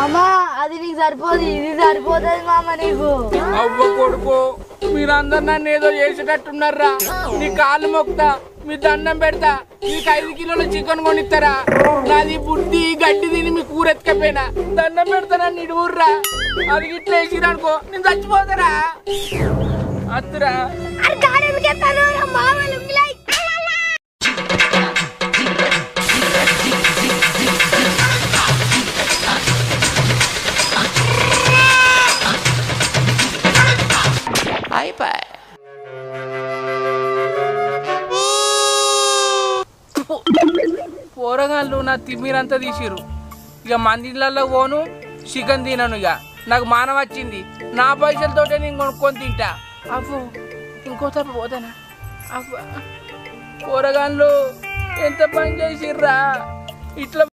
మామ అది నీకు సరిపోదు ఇది సరిపోతుంది మామ నీకు అవ్వ కొడుకు మీరందరు నన్ను ఏదో చేసేటట్టున్నారా నీ కాళ్ళు మొక్తా మీ దండం పెడతా మీకు ఐదు కిలోల చికెన్ కొనిస్తారా నాది బుడ్డి గడ్డి తిని మీ కూర ఎత్తుకపోయినా దండం పెడతా నన్ను ఇడువుర్రా అది ఇట్లా వేసిరనుకో నేను చచ్చిపోతారా అత్తురా పోరగాళ్ళు నా తిమ్మిరంతా తీసిరు ఇక మందిళ్ళల్లో పోను చికెన్ తినను ఇక నాకు మానం వచ్చింది నా పైసలతోటే నేను కొనుక్కొని తింటా అవ్వు ఇంకోసారి పోతానా అవ్వ పోరగాళ్ళు ఎంత పని చేసిర్రా ఇట్లా